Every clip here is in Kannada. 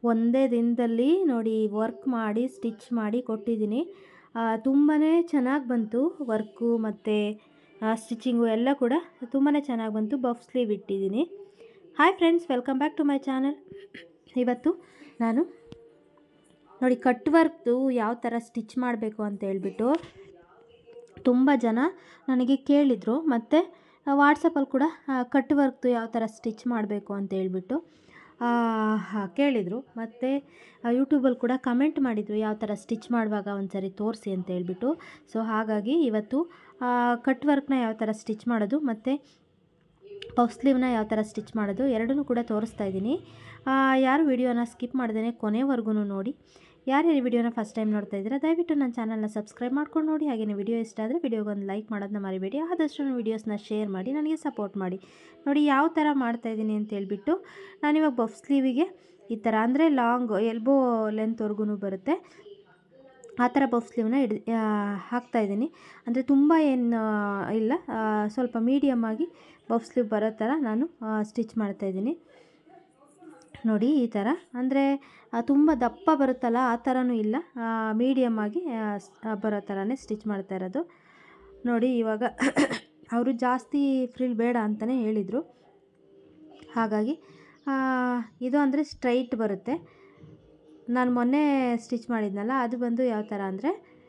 ಒಂದೇ ದಿನದಲ್ಲಿ ನೋಡಿ ವರ್ಕ್ ಮಾಡಿ ಸ್ಟಿಚ್ ಮಾಡಿ ಕೊಟ್ಟಿದ್ದೀನಿ ತುಂಬಾ ಚೆನ್ನಾಗಿ ಬಂತು ವರ್ಕು ಮತ್ತು ಸ್ಟಿಚಿಂಗು ಎಲ್ಲ ಕೂಡ ತುಂಬಾ ಚೆನ್ನಾಗಿ ಬಂತು ಬಫ್ ಸ್ಲೀವ್ ಇಟ್ಟಿದ್ದೀನಿ hi friends welcome back to my channel ಇವತ್ತು ನಾನು ನೋಡಿ ಕಟ್ ವರ್ಕ್ದು ಯಾವ ಥರ ಸ್ಟಿಚ್ ಮಾಡಬೇಕು ಅಂತ ಹೇಳ್ಬಿಟ್ಟು ತುಂಬ ಜನ ನನಗೆ ಕೇಳಿದರು ಮತ್ತು ವಾಟ್ಸಪ್ಪಲ್ಲಿ ಕೂಡ ಕಟ್ ವರ್ಕ್ದು ಯಾವ ಥರ ಸ್ಟಿಚ್ ಮಾಡಬೇಕು ಅಂತ ಹೇಳ್ಬಿಟ್ಟು ಕೇಳಿದರು ಮತ್ತು ಯೂಟ್ಯೂಬಲ್ಲಿ ಕೂಡ ಕಮೆಂಟ್ ಮಾಡಿದರು ಯಾವ ಥರ ಸ್ಟಿಚ್ ಮಾಡುವಾಗ ಒಂದ್ಸರಿ ತೋರಿಸಿ ಅಂತ ಹೇಳ್ಬಿಟ್ಟು ಸೊ ಹಾಗಾಗಿ ಇವತ್ತು ಕಟ್ ವರ್ಕ್ನ ಯಾವ ಥರ ಸ್ಟಿಚ್ ಮಾಡೋದು ಮತ್ತು ಪಫ್ ಸ್ಲೀವ್ನ ಯಾವ ಥರ ಸ್ಟಿಚ್ ಮಾಡೋದು ಎರಡನ್ನೂ ಕೂಡ ತೋರಿಸ್ತಾ ಇದ್ದೀನಿ ಯಾರು ವಿಡಿಯೋನ ಸ್ಕಿಪ್ ಮಾಡ್ದೇ ಕೊನೆವರೆಗೂ ನೋಡಿ ಯಾರ್ಯಾರು ವಿಡಿಯೋನ ಫಸ್ಟ್ ಟೈಮ್ ನೋಡ್ತಾ ಇದ್ದೀರಾ ದಯವಿಟ್ಟು ನನ್ನ ಚಾನಲ್ನ ಸಬ್ಸ್ಕ್ರೈಬ್ ಮಾಡ್ಕೊಂಡು ನೋಡಿ ಹಾಗೆಯೇ ವಿಡಿಯೋ ಇಷ್ಟ ಆದರೆ ವಿಡಿಯೋಗೊಂದು ಲೈಕ್ ಮಾಡೋದನ್ನ ಮರಿಬೇಡಿ ಆದಷ್ಟು ವೀಡಿಯೋಸ್ನ ಶೇರ್ ಮಾಡಿ ನನಗೆ ಸಪೋರ್ಟ್ ಮಾಡಿ ನೋಡಿ ಯಾವ ಥರ ಮಾಡ್ತಾಯಿದ್ದೀನಿ ಅಂತ ಹೇಳ್ಬಿಟ್ಟು ನಾನಿವಾಗ ಬಫ್ ಸ್ಲೀವಿಗೆ ಈ ಥರ ಅಂದರೆ ಲಾಂಗ್ ಎಲ್ಬೋ ಲೆಂತ್ವರೆಗೂ ಬರುತ್ತೆ ಆ ಥರ ಬಫ್ ಸ್ಲೀವ್ನ ಹಿಡ್ ಹಾಕ್ತಾಯಿದ್ದೀನಿ ಅಂದರೆ ತುಂಬ ಏನು ಇಲ್ಲ ಸ್ವಲ್ಪ ಮೀಡಿಯಮ್ ಆಗಿ ಬಫ್ ಸ್ಲೀವ್ ಬರೋ ಥರ ನಾನು ಸ್ಟಿಚ್ ಮಾಡ್ತಾಯಿದ್ದೀನಿ ನೋಡಿ ಈ ಥರ ಅಂದರೆ ತುಂಬ ದಪ್ಪ ಬರುತ್ತಲ್ಲ ಆ ಥರನೂ ಇಲ್ಲ ಮೀಡಿಯಮ್ ಆಗಿ ಬರೋ ಥರನೇ ಸ್ಟಿಚ್ ಮಾಡ್ತಾ ಇರೋದು ನೋಡಿ ಇವಾಗ ಅವರು ಜಾಸ್ತಿ ಫ್ರಿಲ್ ಬೇಡ ಅಂತಲೇ ಹೇಳಿದರು ಹಾಗಾಗಿ ಇದು ಅಂದರೆ ಸ್ಟ್ರೈಟ್ ಬರುತ್ತೆ ನಾನು ಮೊನ್ನೆ ಸ್ಟಿಚ್ ಮಾಡಿದ್ನಲ್ಲ ಅದು ಬಂದು ಯಾವ ಥರ ಅಂದರೆ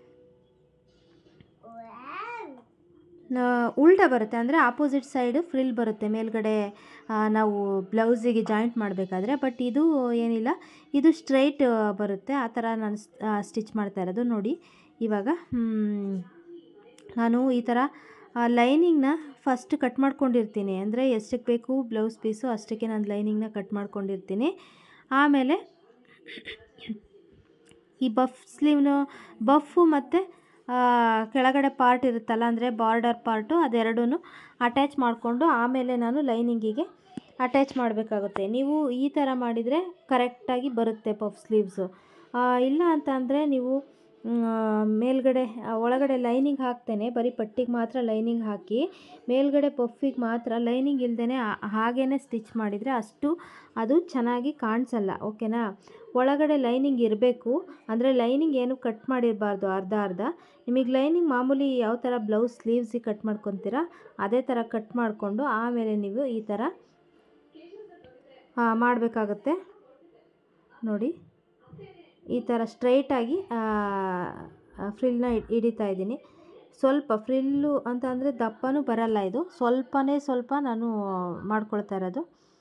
ಉಲ್ಟಾ ಬರುತ್ತೆ ಅಂದರೆ ಆಪೋಸಿಟ್ ಸೈಡು ಫ್ರಿಲ್ ಬರುತ್ತೆ ಮೇಲ್ಗಡೆ ನಾವು ಬ್ಲೌಸಿಗೆ ಜಾಯಿಂಟ್ ಮಾಡಬೇಕಾದ್ರೆ ಬಟ್ ಇದು ಏನಿಲ್ಲ ಇದು ಸ್ಟ್ರೈಟ್ ಬರುತ್ತೆ ಆ ಥರ ನಾನು ಸ್ಟಿಚ್ ಮಾಡ್ತಾ ಇರೋದು ನೋಡಿ ಇವಾಗ ನಾನು ಈ ಥರ ಲೈನಿಂಗ್ನ ಫಸ್ಟ್ ಕಟ್ ಮಾಡ್ಕೊಂಡಿರ್ತೀನಿ ಅಂದರೆ ಎಷ್ಟಕ್ಕೆ ಬೇಕು ಬ್ಲೌಸ್ ಪೀಸು ಅಷ್ಟಕ್ಕೆ ನಾನು ಲೈನಿಂಗ್ನ ಕಟ್ ಮಾಡ್ಕೊಂಡಿರ್ತೀನಿ ಆಮೇಲೆ ಈ ಬಫ್ ಸ್ಲೀವ್ನು ಬಫ್ಫು ಮತ್ತು ಕೆಳಗಡೆ ಪಾರ್ಟ್ ಇರುತ್ತಲ್ಲ ಅಂದರೆ ಬಾರ್ಡರ್ ಪಾರ್ಟು ಅದೆರಡೂ ಅಟ್ಯಾಚ್ ಮಾಡಿಕೊಂಡು ಆಮೇಲೆ ನಾನು ಲೈನಿಂಗಿಗೆ ಅಟ್ಯಾಚ್ ಮಾಡಬೇಕಾಗುತ್ತೆ ನೀವು ಈ ಥರ ಮಾಡಿದರೆ ಕರೆಕ್ಟಾಗಿ ಬರುತ್ತೆ ಪಫ್ ಸ್ಲೀವ್ಸು ಇಲ್ಲ ಅಂತ ಅಂದರೆ ನೀವು ಮೇಲ್ಗಡೆ ಒಳಗಡೆ ಲೈನಿಂಗ್ ಹಾಕ್ತೇನೆ ಬರೀ ಪಟ್ಟಿಗೆ ಮಾತ್ರ ಲೈನಿಂಗ್ ಹಾಕಿ ಮೇಲ್ಗಡೆ ಪಫಿಗೆ ಮಾತ್ರ ಲೈನಿಂಗ್ ಇಲ್ದೇ ಹಾಗೇ ಸ್ಟಿಚ್ ಮಾಡಿದರೆ ಅಷ್ಟು ಅದು ಚೆನ್ನಾಗಿ ಕಾಣಿಸಲ್ಲ ಓಕೆನಾ ಒಳಗಡೆ ಲೈನಿಂಗ್ ಇರಬೇಕು ಅಂದರೆ ಲೈನಿಂಗ್ ಏನು ಕಟ್ ಮಾಡಿರಬಾರ್ದು ಅರ್ಧ ಅರ್ಧ ನಿಮಗೆ ಲೈನಿಂಗ್ ಮಾಮೂಲಿ ಯಾವ ಥರ ಬ್ಲೌಸ್ ಸ್ಲೀವ್ಸಿಗೆ ಕಟ್ ಮಾಡ್ಕೊತೀರಾ ಅದೇ ಥರ ಕಟ್ ಮಾಡಿಕೊಂಡು ಆಮೇಲೆ ನೀವು ಈ ಥರ ಮಾಡಬೇಕಾಗತ್ತೆ ನೋಡಿ ಈ ಥರ ಸ್ಟ್ರೈಟಾಗಿ ಫ್ರಿಲ್ನ ಹಿಡಿತಾ ಇದ್ದೀನಿ ಸ್ವಲ್ಪ ಫ್ರಿಲ್ಲು ಅಂತ ಅಂದರೆ ದಪ್ಪನೂ ಬರಲ್ಲ ಇದು ಸ್ವಲ್ಪನೇ ಸ್ವಲ್ಪ ನಾನು ಮಾಡ್ಕೊಳ್ತಾ ಇರೋದು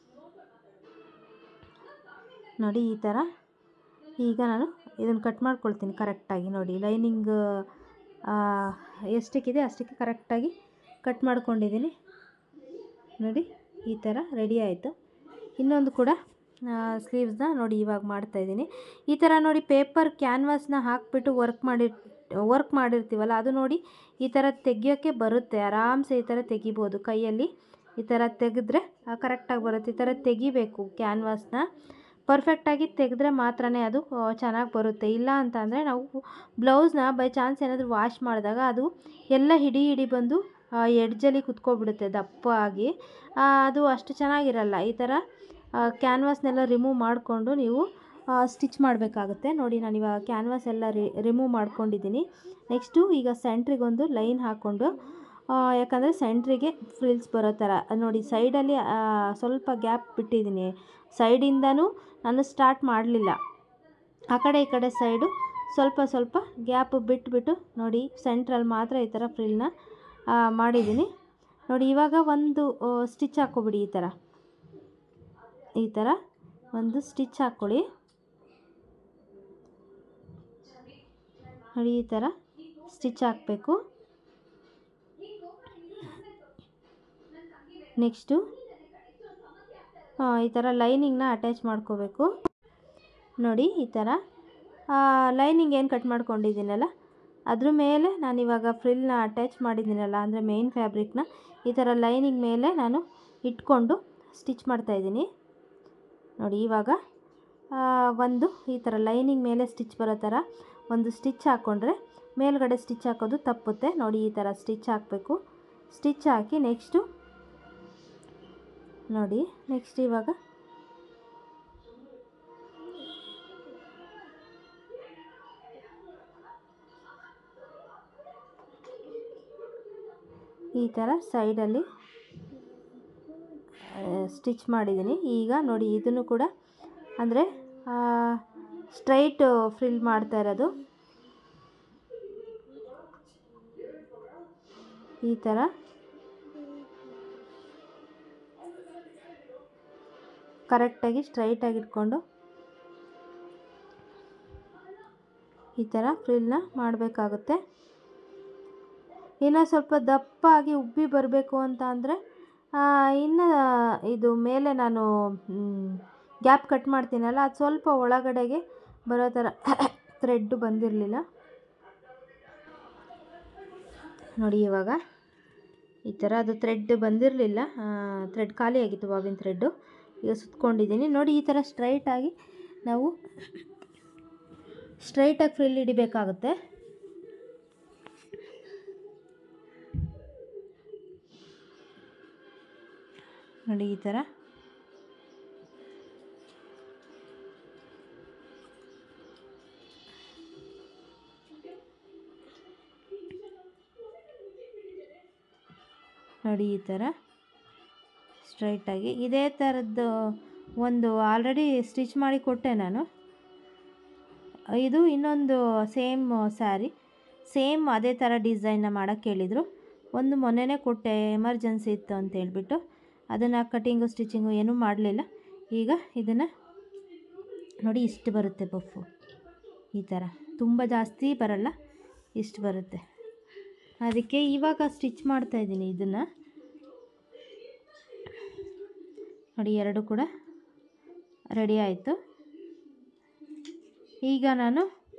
ನೋಡಿ ಈ ಥರ ಈಗ ನಾನು ಇದನ್ನು ಕಟ್ ಮಾಡ್ಕೊಳ್ತೀನಿ ಕರೆಕ್ಟಾಗಿ ನೋಡಿ ಲೈನಿಂಗ್ ಎಷ್ಟಕ್ಕಿದೆ ಅಷ್ಟಕ್ಕೆ ಕರೆಕ್ಟಾಗಿ ಕಟ್ ಮಾಡ್ಕೊಂಡಿದ್ದೀನಿ ನೋಡಿ ಈ ಥರ ರೆಡಿ ಆಯಿತು ಇನ್ನೊಂದು ಕೂಡ ಸ್ಲೀವ್ಸ್ನ ನೋಡಿ ಇವಾಗ ಮಾಡ್ತಾಯಿದ್ದೀನಿ ಈ ಥರ ನೋಡಿ ಪೇಪರ್ ಕ್ಯಾನ್ವಾಸ್ನ ಹಾಕಿಬಿಟ್ಟು ವರ್ಕ್ ಮಾಡಿ ವರ್ಕ್ ಮಾಡಿರ್ತೀವಲ್ಲ ಅದು ನೋಡಿ ಈ ಥರ ತೆಗಿಯೋಕ್ಕೆ ಬರುತ್ತೆ ಆರಾಮ್ಸೆ ಈ ಥರ ತೆಗಿಬೋದು ಕೈಯಲ್ಲಿ ಈ ಥರ ತೆಗೆದ್ರೆ ಕರೆಕ್ಟಾಗಿ ಬರುತ್ತೆ ಈ ಥರ ತೆಗಿಬೇಕು ಕ್ಯಾನ್ವಾಸ್ನ ಪರ್ಫೆಕ್ಟಾಗಿ ತೆಗೆದ್ರೆ ಮಾತ್ರನೇ ಅದು ಚೆನ್ನಾಗಿ ಬರುತ್ತೆ ಇಲ್ಲ ಅಂತ ಅಂದರೆ ನಾವು ಬ್ಲೌಸ್ನ ಬೈ ಚಾನ್ಸ್ ಏನಾದರೂ ವಾಶ್ ಮಾಡಿದಾಗ ಅದು ಎಲ್ಲ ಹಿಡಿ ಹಿಡಿ ಬಂದು ಎಡ್ಜಲ್ಲಿ ಕುತ್ಕೊಬಿಡುತ್ತೆ ದಪ್ಪ ಆಗಿ ಅದು ಅಷ್ಟು ಚೆನ್ನಾಗಿರಲ್ಲ ಈ ಥರ ಕ್ಯಾನ್ವಾಸ್ನೆಲ್ಲ ರಿಮೂವ್ ಮಾಡಿಕೊಂಡು ನೀವು ಸ್ಟಿಚ್ ಮಾಡಬೇಕಾಗುತ್ತೆ ನೋಡಿ ನಾನು ಇವಾಗ ಕ್ಯಾನ್ವಾಸ್ ಎಲ್ಲ ರಿ ರಿಮೂವ್ ಮಾಡ್ಕೊಂಡಿದ್ದೀನಿ ನೆಕ್ಸ್ಟು ಈಗ ಸೆಂಟ್ರಿಗೊಂದು ಲೈನ್ ಹಾಕ್ಕೊಂಡು ಯಾಕಂದರೆ ಸೆಂಟ್ರಿಗೆ ಫ್ರಿಲ್ಸ್ ಬರೋ ಥರ ನೋಡಿ ಸೈಡಲ್ಲಿ ಸ್ವಲ್ಪ ಗ್ಯಾಪ್ ಬಿಟ್ಟಿದ್ದೀನಿ ಸೈಡಿಂದನೂ ನಾನು ಸ್ಟಾರ್ಟ್ ಮಾಡಲಿಲ್ಲ ಆ ಕಡೆ ಈ ಕಡೆ ಸೈಡು ಸ್ವಲ್ಪ ಸ್ವಲ್ಪ ಗ್ಯಾಪ್ ಬಿಟ್ಬಿಟ್ಟು ನೋಡಿ ಸೆಂಟ್ರಲ್ಲಿ ಮಾತ್ರ ಈ ಥರ ಫ್ರಿಲ್ನ ಮಾಡಿದ್ದೀನಿ ನೋಡಿ ಇವಾಗ ಒಂದು ಸ್ಟಿಚ್ ಹಾಕ್ಕೊಬಿಡಿ ಈ ಥರ ಈ ಥರ ಒಂದು ಸ್ಟಿಚ್ ಹಾಕ್ಕೊಳ್ಳಿ ನೋಡಿ ಈ ಥರ ಸ್ಟಿಚ್ ಹಾಕಬೇಕು ನೆಕ್ಸ್ಟು ಈ ಥರ ಲೈನಿಂಗ್ನ ಅಟ್ಯಾಚ್ ಮಾಡ್ಕೋಬೇಕು ನೋಡಿ ಈ ಥರ ಲೈನಿಂಗ್ ಏನು ಕಟ್ ಮಾಡ್ಕೊಂಡಿದ್ದೀನಲ್ಲ ಅದ್ರ ಮೇಲೆ ನಾನಿವಾಗ ಫ್ರಿಲ್ನ ಅಟ್ಯಾಚ್ ಮಾಡಿದ್ದೀನಲ್ಲ ಅಂದರೆ ಮೇಯ್ನ್ ಫ್ಯಾಬ್ರಿಕ್ನ ಈ ಥರ ಲೈನಿಂಗ್ ಮೇಲೆ ನಾನು ಇಟ್ಕೊಂಡು ಸ್ಟಿಚ್ ಮಾಡ್ತಾಯಿದ್ದೀನಿ ನೋಡಿ ಇವಾಗ ಒಂದು ಈ ಥರ ಲೈನಿಂಗ್ ಮೇಲೆ ಸ್ಟಿಚ್ ಬರೋ ಥರ ಒಂದು ಸ್ಟಿಚ್ ಹಾಕ್ಕೊಂಡ್ರೆ ಮೇಲ್ಗಡೆ ಸ್ಟಿಚ್ ಹಾಕೋದು ತಪ್ಪುತ್ತೆ ನೋಡಿ ಈ ಥರ ಸ್ಟಿಚ್ ಹಾಕಬೇಕು ಸ್ಟಿಚ್ ಹಾಕಿ ನೆಕ್ಸ್ಟು ನೋಡಿ ನೆಕ್ಸ್ಟ್ ಇವಾಗ ಈ ಥರ ಸೈಡಲ್ಲಿ ಸ್ಟಿಚ್ ಮಾಡಿದ್ದೀನಿ ಈಗ ನೋಡಿ ಇದನ್ನು ಕೂಡ ಅಂದರೆ ಸ್ಟ್ರೈಟ್ ಫ್ರಿಲ್ ಮಾಡ್ತಾ ಇರೋದು ಈ ಥರ ಕರೆಕ್ಟಾಗಿ ಸ್ಟ್ರೈಟಾಗಿ ಇಟ್ಕೊಂಡು ಈ ಥರ ಫ್ರಿಲ್ನ ಮಾಡಬೇಕಾಗುತ್ತೆ ಇನ್ನು ಸ್ವಲ್ಪ ದಪ್ಪಾಗಿ ಉಬ್ಬಿ ಬರಬೇಕು ಅಂತ ಅಂದರೆ ಇನ್ನು ಇದು ಮೇಲೆ ನಾನು ಗ್ಯಾಪ್ ಕಟ್ ಮಾಡ್ತೀನಲ್ಲ ಅದು ಸ್ವಲ್ಪ ಒಳಗಡೆಗೆ ಬರೋ ಥರ ಥ್ರೆಡ್ಡು ಬಂದಿರಲಿಲ್ಲ ನೋಡಿ ಇವಾಗ ಈ ಥರ ಅದು ಥ್ರೆಡ್ ಬಂದಿರಲಿಲ್ಲ ಥ್ರೆಡ್ ಖಾಲಿಯಾಗಿತ್ತು ಬಾಬಿನ ಥ್ರೆಡ್ಡು ಈಗ ಸುತ್ಕೊಂಡಿದ್ದೀನಿ ನೋಡಿ ಈ ಥರ ಸ್ಟ್ರೈಟಾಗಿ ನಾವು ಸ್ಟ್ರೈಟಾಗಿ ಫ್ರಿಲ್ ಹಿಡಿಬೇಕಾಗುತ್ತೆ ನೋಡಿ ಈ ಥರ ನೋಡಿ ಈ ಥರ ಸ್ಟ್ರೈಟಾಗಿ ಇದೇ ಥರದ್ದು ಒಂದು ಆಲ್ರೆಡಿ ಸ್ಟಿಚ್ ಮಾಡಿ ಕೊಟ್ಟೆ ನಾನು ಇದು ಇನ್ನೊಂದು ಸೇಮ್ ಸ್ಯಾರಿ ಸೇಮ್ ಅದೇ ಥರ ಡಿಸೈನ್ನ ಮಾಡೋಕ್ಕೆ ಹೇಳಿದರು ಒಂದು ಮೊನ್ನೆನೇ ಕೊಟ್ಟೆ ಎಮರ್ಜೆನ್ಸಿ ಇತ್ತು ಅಂತ ಹೇಳ್ಬಿಟ್ಟು ಅದನ್ನು ಕಟಿಂಗು ಸ್ಟಿಚಿಂಗು ಏನೂ ಮಾಡಲಿಲ್ಲ ಈಗ ಇದನ್ನು ನೋಡಿ ಇಷ್ಟು ಬರುತ್ತೆ ಬಫ್ಫು ಈ ಥರ ತುಂಬ ಜಾಸ್ತಿ ಬರಲ್ಲ ಇಷ್ಟು ಬರುತ್ತೆ ಅದಕ್ಕೆ ಇವಾಗ ಸ್ಟಿಚ್ ಮಾಡ್ತಾಯಿದ್ದೀನಿ ಇದನ್ನು ನೋಡಿ ಎರಡು ಕೂಡ ರೆಡಿ ಆಯಿತು ಈಗ ನಾನು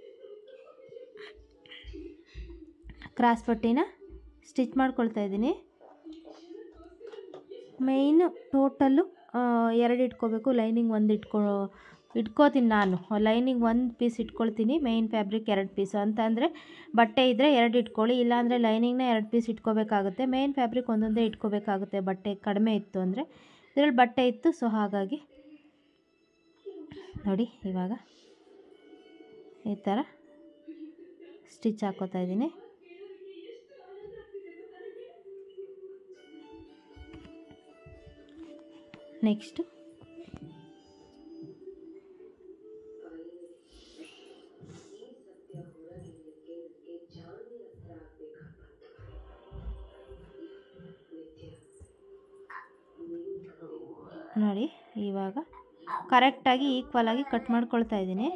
ಕ್ರಾಸ್ ಪಟ್ಟಿನ ಸ್ಟಿಚ್ ಮಾಡ್ಕೊಳ್ತಾ ಇದ್ದೀನಿ ಮೇಯ್ನು ಟೋಟಲ್ಲು ಎರಡು ಇಟ್ಕೋಬೇಕು ಲೈನಿಂಗ್ ಒಂದು ಇಟ್ಕೊ ಇಟ್ಕೋತೀನಿ ನಾನು ಲೈನಿಂಗ್ ಒಂದು ಪೀಸ್ ಇಟ್ಕೊಳ್ತೀನಿ ಮೇಯ್ನ್ ಫ್ಯಾಬ್ರಿಕ್ ಎರಡು ಪೀಸು ಅಂತ ಅಂದರೆ ಬಟ್ಟೆ ಇದ್ದರೆ ಎರಡು ಇಟ್ಕೊಳ್ಳಿ ಇಲ್ಲಾಂದರೆ ಲೈನಿಂಗ್ನ ಎರಡು ಪೀಸ್ ಇಟ್ಕೋಬೇಕಾಗುತ್ತೆ ಮೇಯ್ನ್ ಫ್ಯಾಬ್ರಿಕ್ ಒಂದೊಂದೇ ಇಟ್ಕೋಬೇಕಾಗುತ್ತೆ ಬಟ್ಟೆ ಕಡಿಮೆ ಇತ್ತು ಅಂದರೆ ಇದರಲ್ಲಿ ಬಟ್ಟೆ ಇತ್ತು ಸೊ ಹಾಗಾಗಿ ನೋಡಿ ಇವಾಗ ಈ ಥರ ಸ್ಟಿಚ್ ಹಾಕೋತಾ ಇದ್ದೀನಿ ನೆಕ್ಸ್ಟು ನೋಡಿ ಇವಾಗ ಕರೆಕ್ಟಾಗಿ ಈಕ್ವಲಾಗಿ ಕಟ್ ಮಾಡ್ಕೊಳ್ತಾ ಇದ್ದೀನಿ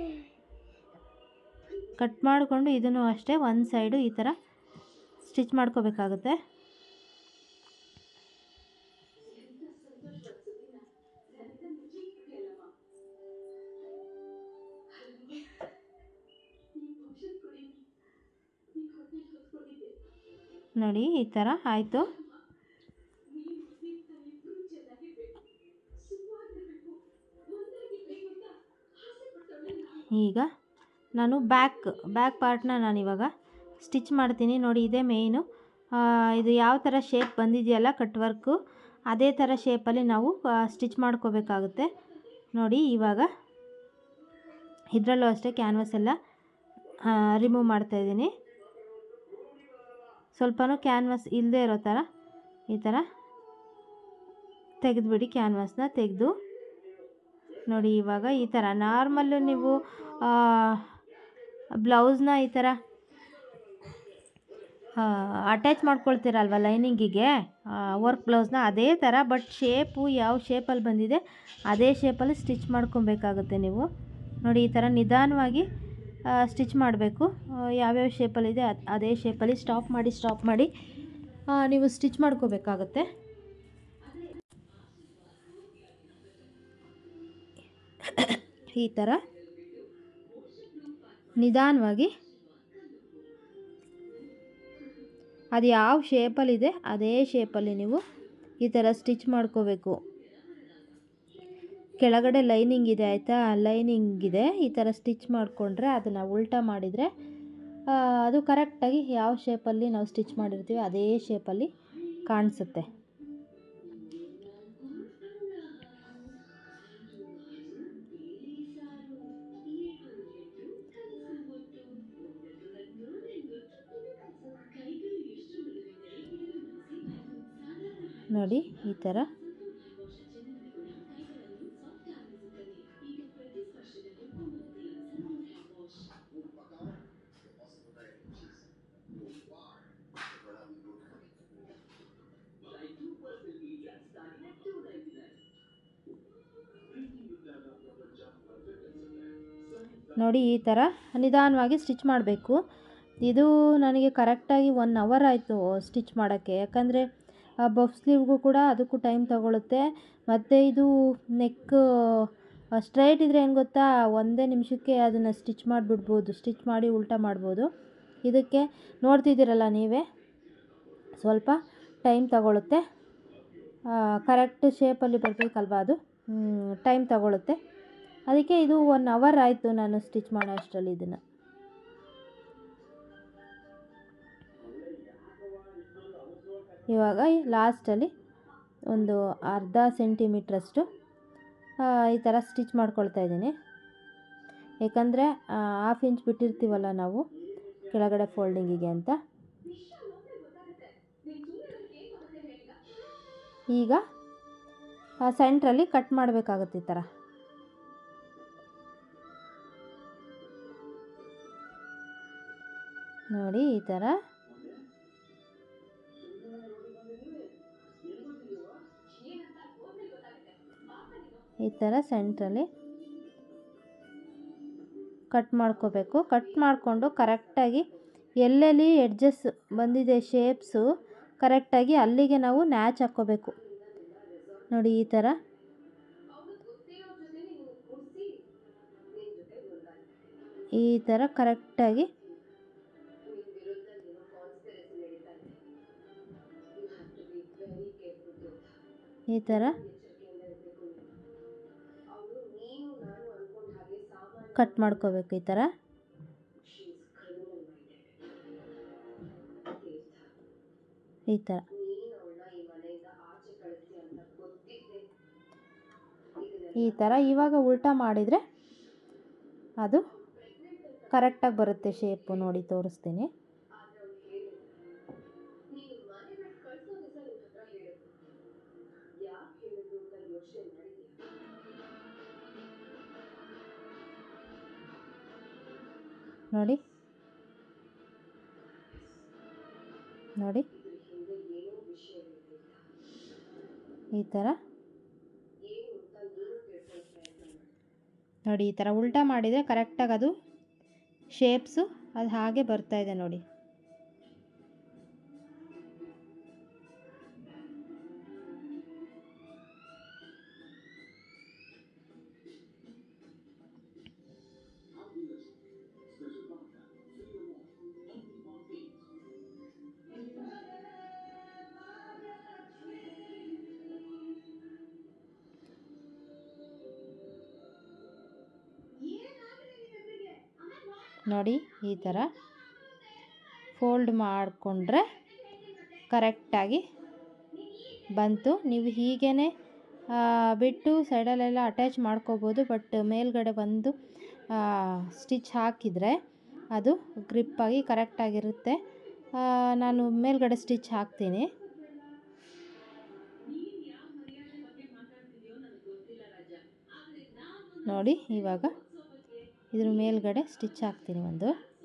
ಕಟ್ ಮಾಡಿಕೊಂಡು ಇದನ್ನು ಅಷ್ಟೇ ಒಂದು ಸೈಡು ಈ ಥರ ಸ್ಟಿಚ್ ಮಾಡ್ಕೋಬೇಕಾಗುತ್ತೆ ನೋಡಿ ಈ ಥರ ಆಯಿತು ಈಗ ನಾನು ಬ್ಯಾಕ್ ಬ್ಯಾಕ್ ಪಾರ್ಟ್ನ ನಾನಿವಾಗ ಸ್ಟಿಚ್ ಮಾಡ್ತೀನಿ ನೋಡಿ ಇದೇ ಮೇಯ್ನು ಇದು ಯಾವ ಥರ ಶೇಪ್ ಬಂದಿದೆಯಲ್ಲ ಕಟ್ ವರ್ಕು ಅದೇ ಥರ ಶೇಪಲ್ಲಿ ನಾವು ಸ್ಟಿಚ್ ಮಾಡ್ಕೋಬೇಕಾಗುತ್ತೆ ನೋಡಿ ಇವಾಗ ಇದರಲ್ಲೂ ಅಷ್ಟೇ ಕ್ಯಾನ್ವಸ್ ಎಲ್ಲ ರಿಮೂವ್ ಮಾಡ್ತಾಯಿದ್ದೀನಿ ಸ್ವಲ್ಪನೂ ಕ್ಯಾನ್ವಸ್ ಇಲ್ಲದೆ ಇರೋ ಥರ ಈ ಥರ ತೆಗೆದುಬಿಡಿ ಕ್ಯಾನ್ವಸ್ನ ತೆಗೆದು ನೋಡಿ ಇವಾಗ ಈ ಥರ ನಾರ್ಮಲ್ಲು ನೀವು ಬ್ಲೌಸ್ನ ಈ ಥರ ಅಟ್ಯಾಚ್ ಮಾಡ್ಕೊಳ್ತೀರಲ್ವ ಲೈನಿಂಗಿಗೆ ವರ್ಕ್ ಬ್ಲೌಸ್ನ ಅದೇ ಥರ ಬಟ್ ಶೇಪು ಯಾವ ಶೇಪಲ್ಲಿ ಬಂದಿದೆ ಅದೇ ಶೇಪಲ್ಲಿ ಸ್ಟಿಚ್ ಮಾಡ್ಕೊಬೇಕಾಗುತ್ತೆ ನೀವು ನೋಡಿ ಈ ಥರ ನಿಧಾನವಾಗಿ ಸ್ಟಿಚ್ ಮಾಡಬೇಕು ಯಾವ್ಯಾವ ಶೇಪಲ್ಲಿದೆ ಅದು ಅದೇ ಶೇಪಲ್ಲಿ ಸ್ಟಾಪ್ ಮಾಡಿ ಸ್ಟಾಪ್ ಮಾಡಿ ನೀವು ಸ್ಟಿಚ್ ಮಾಡ್ಕೋಬೇಕಾಗತ್ತೆ ಈ ಥರ ನಿಧಾನವಾಗಿ ಅದು ಯಾವ ಶೇಪಲ್ಲಿದೆ ಅದೇ ಶೇಪಲ್ಲಿ ನೀವು ಈ ಥರ ಸ್ಟಿಚ್ ಮಾಡ್ಕೋಬೇಕು ಕೆಳಗಡೆ ಲೈನಿಂಗ್ ಇದೆ ಆಯಿತಾ ಲೈನಿಂಗ್ ಇದೆ ಈ ಥರ ಸ್ಟಿಚ್ ಮಾಡಿಕೊಂಡ್ರೆ ಅದನ್ನು ಉಲ್ಟಾ ಮಾಡಿದರೆ ಅದು ಕರೆಕ್ಟಾಗಿ ಯಾವ ಶೇಪಲ್ಲಿ ನಾವು ಸ್ಟಿಚ್ ಮಾಡಿರ್ತೀವಿ ಅದೇ ಶೇಪಲ್ಲಿ ಕಾಣಿಸುತ್ತೆ ನೋಡಿ ಈ ಥರ ನೋಡಿ ಈ ಥರ ನಿಧಾನವಾಗಿ ಸ್ಟಿಚ್ ಮಾಡಬೇಕು ಇದು ನನಗೆ ಕರೆಕ್ಟಾಗಿ ಒನ್ ಅವರ್ ಆಯಿತು ಸ್ಟಿಚ್ ಮಾಡೋಕ್ಕೆ ಯಾಕಂದರೆ ಬಫ್ ಸ್ಲೀವ್ಗೂ ಕೂಡ ಅದಕ್ಕೂ ಟೈಮ್ ತಗೊಳುತ್ತೆ ಮತ್ತು ಇದು ನೆಕ್ ಸ್ಟ್ರೈಟ್ ಇದ್ದರೆ ಏನು ಗೊತ್ತಾ ಒಂದೇ ನಿಮಿಷಕ್ಕೆ ಅದನ್ನು ಸ್ಟಿಚ್ ಮಾಡಿಬಿಡ್ಬೋದು ಸ್ಟಿಚ್ ಮಾಡಿ ಉಲ್ಟಾ ಮಾಡ್ಬೋದು ಇದಕ್ಕೆ ನೋಡ್ತಿದ್ದೀರಲ್ಲ ನೀವೇ ಸ್ವಲ್ಪ ಟೈಮ್ ತಗೊಳುತ್ತೆ ಕರೆಕ್ಟ್ ಶೇಪಲ್ಲಿ ಬರಬೇಕಲ್ವ ಅದು ಟೈಮ್ ತಗೊಳುತ್ತೆ ಅದಕ್ಕೆ ಇದು ಒನ್ ಅವರ್ ಆಯಿತು ನಾನು ಸ್ಟಿಚ್ ಮಾಡೋ ಅಷ್ಟರಲ್ಲಿ ಇದನ್ನು ಇವಾಗ ಲಾಸ್ಟಲ್ಲಿ ಒಂದು ಅರ್ಧ ಸೆಂಟಿಮೀಟ್ರಷ್ಟು ಈ ಥರ ಸ್ಟಿಚ್ ಮಾಡ್ಕೊಳ್ತಾ ಇದ್ದೀನಿ ಏಕೆಂದರೆ ಹಾಫ್ ಇಂಚ್ ಬಿಟ್ಟಿರ್ತೀವಲ್ಲ ನಾವು ಕೆಳಗಡೆ ಫೋಲ್ಡಿಂಗಿಗೆ ಅಂತ ಈಗ ಸೆಂಟ್ರಲ್ಲಿ ಕಟ್ ಮಾಡಬೇಕಾಗುತ್ತೆ ಈ ಥರ ನೋಡಿ ಈ ಥರ ಈ ಥರ ಸೆಂಟ್ರಲ್ಲಿ ಕಟ್ ಮಾಡ್ಕೋಬೇಕು ಕಟ್ ಮಾಡಿಕೊಂಡು ಕರೆಕ್ಟಾಗಿ ಎಲ್ಲೆಲ್ಲಿ ಎಡ್ಜಸ್ ಬಂದಿದೆ ಶೇಪ್ಸು ಕರೆಕ್ಟಾಗಿ ಅಲ್ಲಿಗೆ ನಾವು ನ್ಯಾಚ್ ಹಾಕ್ಕೋಬೇಕು ನೋಡಿ ಈ ಥರ ಈ ಥರ ಕರೆಕ್ಟಾಗಿ ಈ ಥರ ಕಟ್ ಮಾಡ್ಕೋಬೇಕು ಈ ಥರ ಈ ಥರ ಈ ಥರ ಇವಾಗ ಉಲ್ಟಾ ಮಾಡಿದರೆ ಅದು ಕರೆಕ್ಟಾಗಿ ಬರುತ್ತೆ ಶೇಪು ನೋಡಿ ತೋರಿಸ್ತೀನಿ ನೋಡಿ ನೋಡಿ ಈ ಥರ ನೋಡಿ ಈ ಥರ ಉಲ್ಟಾ ಮಾಡಿದರೆ ಕರೆಕ್ಟಾಗಿ ಅದು ಶೇಪ್ಸು ಅದು ಹಾಗೆ ಬರ್ತಾ ಇದೆ ನೋಡಿ ನೋಡಿ ಈ ಥರ ಫೋಲ್ಡ್ ಮಾಡಿಕೊಂಡ್ರೆ ಕರೆಕ್ಟಾಗಿ ಬಂತು ನೀವು ಹೀಗೇ ಬಿಟ್ಟು ಸೈಡಲ್ಲೆಲ್ಲ ಅಟ್ಯಾಚ್ ಮಾಡ್ಕೋಬೋದು ಬಟ್ ಮೇಲ್ಗಡೆ ಬಂದು ಸ್ಟಿಚ್ ಹಾಕಿದರೆ ಅದು ಗ್ರಿಪ್ಪಾಗಿ ಕರೆಕ್ಟಾಗಿರುತ್ತೆ ನಾನು ಮೇಲ್ಗಡೆ ಸ್ಟಿಚ್ ಹಾಕ್ತೀನಿ ನೋಡಿ ಇವಾಗ ಇದ್ರ ಮೇಲ್ಗಡೆ ಸ್ಟಿಚ್ ಹಾಕ್ತೀನಿ ಒಂದು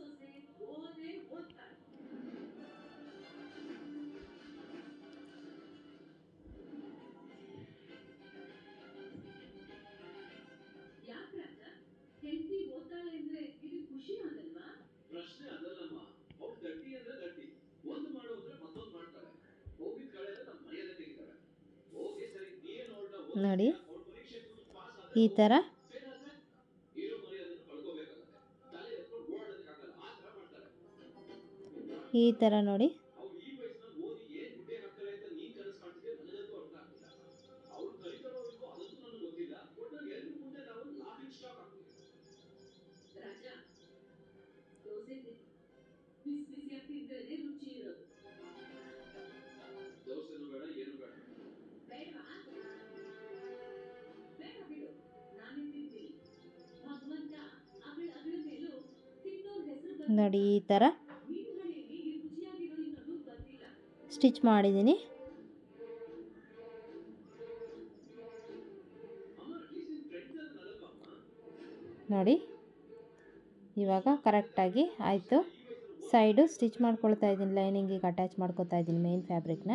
ಪ್ರಶ್ನೆ ಅದಲ್ಲಮ್ಮ ಅವ್ಳು ಗಟ್ಟಿ ಅಂದ್ರೆ ಗಟ್ಟಿ ಒಂದು ಮಾಡು ಅಂದ್ರೆ ಮತ್ತೊಂದು ಮಾಡ್ತಾಳೆ ಹೋಗಿದ್ ಕಳೆ ಅಂದ್ರೆ ನಮ್ಮ ಮರ್ಯಾದೆ ತೆಗಿತಾಳೆ ಹೋಗಿ ಸರಿ ನೀನ್ ಅವಳನ್ನ ನೋಡಿ ಅವ್ಳ ಪರೀಕ್ಷೆ ಪಾಸ್ ಈ ಥರ ಫೇಲ್ ಆದ್ರೆ ಇರೋ ಮರ್ಯಾದೆನ ಕಳ್ಕೋಬೇಕಾಗತ್ತೆ ತಲೆ ಎತ್ಕೊಂಡು ಓಡೋದಕ್ಕಾಗಲ್ಲ ಆ ತರ ಮಾಡ್ತಾಳೆ ಈ ಥರ ನೋಡಿ ಅವ್ಳು ಈ ವಯಸ್ಸಿನಲ್ಲಿ ಓದಿ ಏನ್ ಗುಡ್ಡೆ ಹಾಕ್ತಾಳೆ ಅಂತ ನೀನ್ ಕನಸು ಕಾಣ್ತಿದ್ದೆ ನನಗಂತೂ ಅರ್ಥ ಆಗ್ತಿಲ್ಲ ಅವ್ಳು ಕಲಿತಾಳೋ ಇಲ್ವೋ ಅದಂತೂ ನನಗೆ ಗೊತ್ತಿಲ್ಲ ಒಟ್ನಲ್ಲಿ ಎಲ್ರ ಮುಂದೆ ನಾವು ಲಾಫಿಂಗ್ ಸ್ಟಾಕ್ ಆಗ್ತೀವಿ ರಾಜ ದೋಸೆ ಬಿಸಿ ಬಿಸಿಯಾಗಿ ತಿಂದ್ರೇನೆ ರುಚಿ ಇರೋದು ದೋಸೆನೂ ಬೇಡ ಏನು ಬೇಡ ಬೇಡವಾ ಬೇಡ ಬಿಡು ನಾನೇ ತಿಂತೀನಿ ಭಗವಂತ ಅವಳ ಅಗಳ ಮೇಲೂ ತಿನ್ನೋರ್ ಹೆಸರು ನೋಡಿ ಈ ಥರ ಮೀನುಗಳಲ್ಲಿ ಈ ರುಚಿಯಾಗಿರೋ ಇನ್ನೊಂದು ಬಂದಿಲ್ಲ ಸ್ಟಿಚ್ ಮಾಡಿದ್ದೀನಿ ನೋಡಿ ಇವಾಗ ಕರೆಕ್ಟಾಗಿ ಆಯಿತು ಸೈಡು ಸ್ಟಿಚ್ ಮಾಡ್ಕೊಳ್ತಾ ಇದ್ದೀನಿ ಲೈನಿಂಗಿಗೆ ಅಟ್ಯಾಚ್ ಮಾಡ್ಕೊತಾ ಇದ್ದೀನಿ ಮೇನ್ ಫ್ಯಾಬ್ರಿಕ್ನ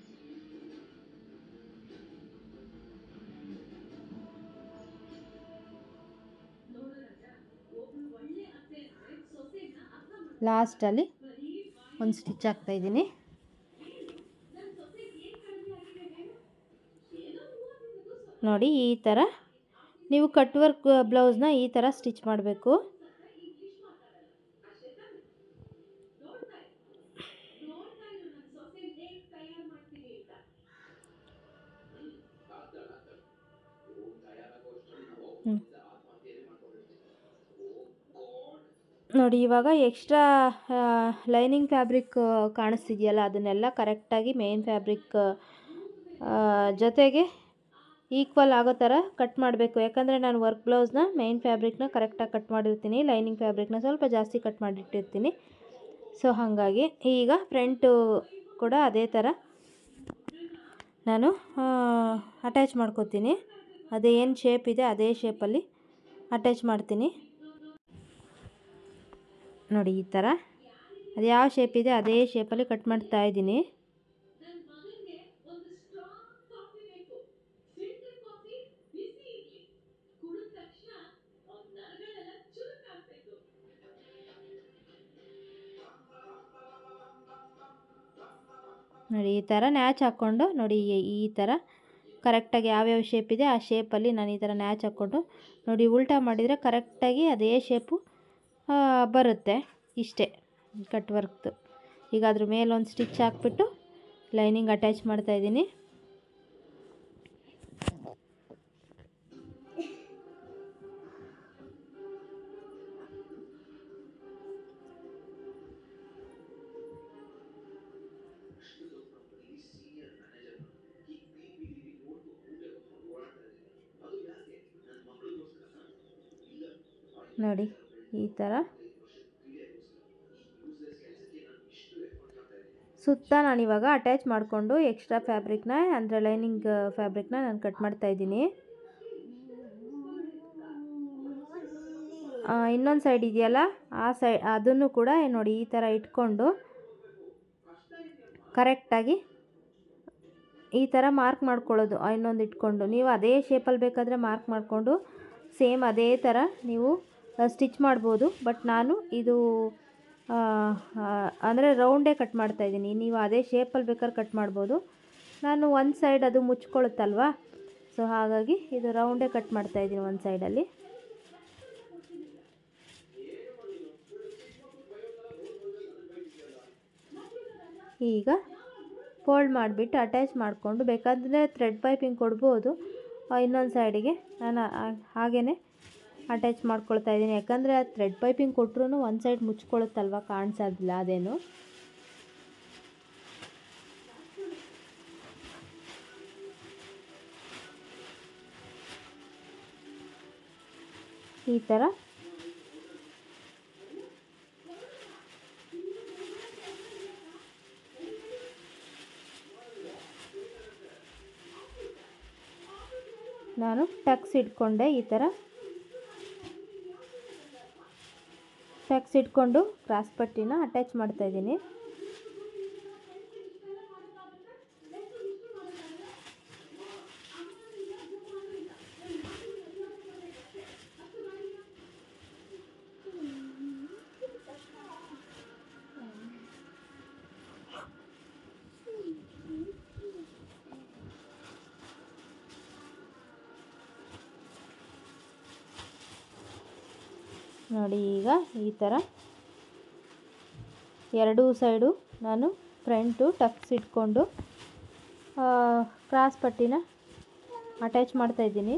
ಲಾಸ್ಟಲ್ಲಿ ಒಂದು ಸ್ಟಿಚ್ ಹಾಕ್ತಾಯಿದ್ದೀನಿ ನೋಡಿ ಈ ಥರ ನೀವು ಕಟ್ ವರ್ಕ್ ಬ್ಲೌಸ್ನ ಈ ಥರ ಸ್ಟಿಚ್ ಮಾಡಬೇಕು ಆಗ್ತಾಳೆ ಆಗ್ತಾಳೆ ಓ ತಯಾರಾಗೋ ಅಷ್ಟರಲ್ಲಿ ನಾವು ಹ್ಮ್. ಆತ್ಮಹತ್ಯೆನೇ ಮಾಡ್ಕೊಂಡಿರ್ತೀವಿ ಓ ಗಾಡ್ ನೋಡಿ ಇವಾಗ ಎಕ್ಸ್ಟ್ರಾ ಲೈನಿಂಗ್ ಫ್ಯಾಬ್ರಿಕ್ ಕಾಣಿಸ್ತಿದೆಯಲ್ಲ ಅದನ್ನೆಲ್ಲ ಕರೆಕ್ಟಾಗಿ ಮೇನ್ ಫ್ಯಾಬ್ರಿಕ್ ಜೊತೆಗೆ ಈಕ್ವಲ್ ಆಗೋ ಥರ ಕಟ್ ಮಾಡಬೇಕು ಯಾಕಂದರೆ ನಾನು ವರ್ಕ್ ಬ್ಲೌಸ್ನ ಮೇನ್ ಫ್ಯಾಬ್ರಿಕ್ನ ಕರೆಕ್ಟಾಗಿ ಕಟ್ ಮಾಡಿರ್ತೀನಿ ಲೈನಿಂಗ್ ಫ್ಯಾಬ್ರಿಕ್ನ ಸ್ವಲ್ಪ ಜಾಸ್ತಿ ಕಟ್ ಮಾಡಿಟ್ಟಿರ್ತೀನಿ ಸೊ ಹಾಗಾಗಿ ಈಗ ಫ್ರಂಟು ಕೂಡ ಅದೇ ಥರ ನಾನು ಅಟ್ಯಾಚ್ ಮಾಡ್ಕೋತೀನಿ ಅದೇ ಏನು ಶೇಪ್ ಇದೆ ಅದೇ ಶೇಪಲ್ಲಿ ಅಟ್ಯಾಚ್ ಮಾಡ್ತೀನಿ ನೋಡಿ ಈ ಥರ ಅದು ಯಾವ ಶೇಪ್ ಇದೆ ಅದೇ ಶೇಪಲ್ಲಿ ಕಟ್ ಮಾಡ್ತಾ ಇದ್ದೀನಿ ನನ್ ಮಗನ್ಗೆ ಒಂದು ಸ್ಟ್ರಾಂಗ್ ಕಾಫಿ ಬೇಕು ಫಿಲ್ಟರ್ ಕಾಫಿ ಬಿಸಿ ಇರ್ಲಿ ಕುಡಿದ ತಕ್ಷಣ ಅವ್ನ್ ನರಗಳೆಲ್ಲ ಚುರುಕಾಗ್ಬೇಕು ನೋಡಿ ಈ ಥರ ನ್ಯಾಚ್ ಹಾಕ್ಕೊಂಡು ನೋಡಿ ಈ- ಈ ಥರ ಕರೆಕ್ಟಾಗಿ ಯಾವ್ಯಾವ ಶೇಪ್ ಇದೆ ಆ ಶೇಪಲ್ಲಿ ನಾನು ಈ ಥರ ನ್ಯಾಚ್ ಹಾಕ್ಕೊಂಡು ನೋಡಿ ಉಲ್ಟಾ ಮಾಡಿದರೆ ಕರೆಕ್ಟಾಗಿ ಅದೇ ಶೇಪು ಬರುತ್ತೆ ಇಷ್ಟೇ ಕಟ್ ವರ್ಕ್ದು ಈಗ ಅದ್ರ ಮೇಲೆ ಒಂದು ಸ್ಟಿಚ್ ಹಾಕ್ಬಿಟ್ಟು ಲೈನಿಂಗ್ ಅಟ್ಯಾಚ್ ಮಾಡ್ತಾಯಿದ್ದೀನಿ ಕಂಪನಿಲಿ ಸೀನಿಯರ್ ಮ್ಯಾನೇಜರ್ ಹೀಗೆ ಬೀದಿ ಬೀದಿಲಿ ನೋಡ್ತು ಊಟ ಹೊತ್ಕೊಂಡು ಓಡಾಡ್ತಾ ಇದ್ದೀನಿ ಅದು ಯಾಕೆ ನನ್ನ ಮಗಳಿಗೋಸ್ಕರ ಇಲ್ಲ ನೋಡಿ ಈ ಥರ ಐದು ವರ್ಷದ ಪೀಳಿಗೆಗೋಸ್ಕರ ಈ ಯೂಸ್ಲೆಸ್ ಕೆಲಸಕ್ಕೆ ನಾನು ಇಷ್ಟು ಎಫರ್ಟ್ ಮಾಡ್ತಾ ಇದ್ದೀನಿ ಸುತ್ತ ನಾನು ಇವಾಗ ಅಟ್ಯಾಚ್ ಮಾಡಿಕೊಂಡು ಎಕ್ಸ್ಟ್ರಾ ಫ್ಯಾಬ್ರಿಕ್ನ ಅಂದರೆ ಲೈನಿಂಗ್ ಫ್ಯಾಬ್ರಿಕ್ನ ನಾನು ಕಟ್ ಮಾಡ್ತಾ ಇದ್ದೀನಿ ಇನ್ನೊಂದು ಸೈಡ್ ಇದೆಯಲ್ಲ ಆ ಸೈ ಅದನ್ನು ಕೂಡ ನೋಡಿ ಈ ಥರ ಇಟ್ಕೊಂಡು ಕರೆಕ್ಟಾಗಿ ಈ ಥರ ಮಾರ್ಕ್ ಮಾಡ್ಕೊಳ್ಳೋದು ಇನ್ನೊಂದು ಇಟ್ಕೊಂಡು ನೀವು ಅದೇ ಶೇಪಲ್ಲಿ ಬೇಕಾದರೆ ಮಾರ್ಕ್ ಮಾಡಿಕೊಂಡು ಸೇಮ್ ಅದೇ ಥರ ನೀವು ಸ್ಟಿಚ್ ಮಾಡ್ಬೋದು ಬಟ್ ನಾನು ಇದು ಅಂದರೆ ರೌಂಡೇ ಕಟ್ ಮಾಡ್ತಾ ಇದ್ದೀನಿ ನೀವು ಅದೇ ಶೇಪಲ್ಲಿ ಬೇಕಾದ್ರೆ ಕಟ್ ಮಾಡ್ಬೋದು ನಾನು ಒಂದು ಸೈಡ್ ಅದು ಮುಚ್ಕೊಳ್ಳುತ್ತಲ್ವಾ ಸೊ ಹಾಗಾಗಿ ಇದು ರೌಂಡೇ ಕಟ್ ಮಾಡ್ತಾ ಇದ್ದೀನಿ ಒಂದು ಸೈಡಲ್ಲಿ ಈಗ ಫೋಲ್ಡ್ ಮಾಡಿಬಿಟ್ಟು ಅಟ್ಯಾಚ್ ಮಾಡಿಕೊಂಡು ಬೇಕಾದರೆ ಥ್ರೆಡ್ ಪೈಪಿಂಗ್ ಕೊಡ್ಬೋದು ಇನ್ನೊಂದು ಸೈಡಿಗೆ ನಾನು ಹಾಗೇ ಅಟ್ಯಾಚ್ ಮಾಡ್ಕೊಳ್ತಾ ಇದ್ದೀನಿ ಯಾಕಂದರೆ ಆ ಥ್ರೆಡ್ ಪೈಪಿಂಗ್ ಕೊಟ್ಟರು ಒಂದು ಸೈಡ್ ಮುಚ್ಕೊಳ್ಳುತ್ತಲ್ವ ಕಾಣಿಸೋದಿಲ್ಲ ಅದೇನು ಈ ಥರ ನಾನು ಟಕ್ಸ್ ಇಟ್ಕೊಂಡೆ ಈ ಥರ ಟಕ್ಸ್ ಇಟ್ಕೊಂಡು ಕ್ರಾಸ್ ಪಟ್ಟಿನ ಅಟ್ಯಾಚ್ ಮಾಡ್ತಾ ಇದ್ದೀನಿ ನೋಡಿ ಈಗ ಈ ಥರ ಎರಡೂ ಸೈಡು ನಾನು ಫ್ರಂಟು ಟಕ್ಸ್ ಇಟ್ಕೊಂಡು ಕ್ರಾಸ್ ಪಟ್ಟಿನ ಅಟ್ಯಾಚ್ ಮಾಡ್ತಾ ಇದ್ದೀನಿ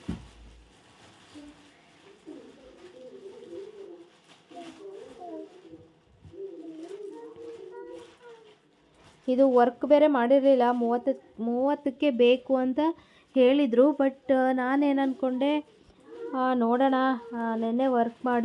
ಇದು ವರ್ಕ್ ಬೇರೆ ಮಾಡಿರಲಿಲ್ಲ ಮೂವತ್ತು ಮೂವತ್ತಕ್ಕೆ ಬೇಕು ಅಂತ ಹೇಳಿದರು ಬಟ್ ನಾನೇನು ಅಂದ್ಕೊಂಡೆ ನೋಡೋಣ ನೆನ್ನೆ ವರ್ಕ್ ಮಾಡಿ